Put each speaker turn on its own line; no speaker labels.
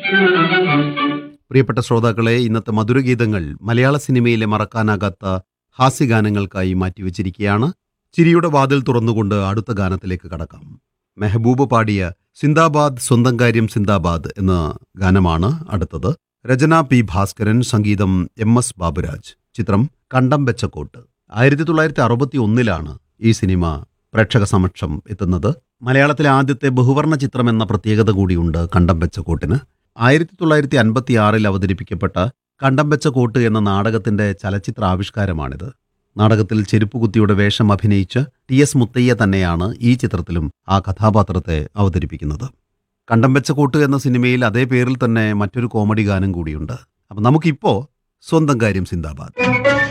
പ്രിയപ്പെട്ട ശ്രോതാക്കളെ ഇന്നത്തെ മധുരഗീതങ്ങൾ മലയാള സിനിമയിലെ മറക്കാനാകാത്ത ഹാസ്യഗാനങ്ങൾക്കായി മാറ്റിവെച്ചിരിക്കുകയാണ് ചിരിയുടെ വാതിൽ തുറന്നുകൊണ്ട് അടുത്ത ഗാനത്തിലേക്ക് കടക്കാം മെഹബൂബ് പാടിയ സിന്ദാബാദ് സ്വന്തം കാര്യം സിന്ദാബാദ് എന്ന ഗാനമാണ് അടുത്തത് രചന പി ഭാസ്കരൻ സംഗീതം എം എസ് ബാബുരാജ് ചിത്രം കണ്ടം വെച്ചക്കോട്ട് ആയിരത്തി തൊള്ളായിരത്തി അറുപത്തി ഒന്നിലാണ് ഈ സിനിമ പ്രേക്ഷക സമക്ഷം എത്തുന്നത് മലയാളത്തിലെ ആദ്യത്തെ ബഹുവർണ്ണ ചിത്രം എന്ന പ്രത്യേകത കൂടിയുണ്ട് കണ്ടം വെച്ചക്കോട്ടിന് ആയിരത്തി തൊള്ളായിരത്തി അൻപത്തി ആറിൽ അവതരിപ്പിക്കപ്പെട്ട കണ്ടം വെച്ച കോട്ട് എന്ന നാടകത്തിന്റെ ചലച്ചിത്ര ആവിഷ്കാരമാണിത് നാടകത്തിൽ ചെരുപ്പുകുത്തിയുടെ വേഷം അഭിനയിച്ച ടി എസ് മുത്തയ്യ തന്നെയാണ് ഈ ചിത്രത്തിലും ആ കഥാപാത്രത്തെ അവതരിപ്പിക്കുന്നത് കണ്ടം വെച്ച കോട്ട് എന്ന സിനിമയിൽ അതേ പേരിൽ തന്നെ മറ്റൊരു കോമഡി ഗാനം കൂടിയുണ്ട് അപ്പം നമുക്കിപ്പോൾ സ്വന്തം കാര്യം സിന്ദാബാദ്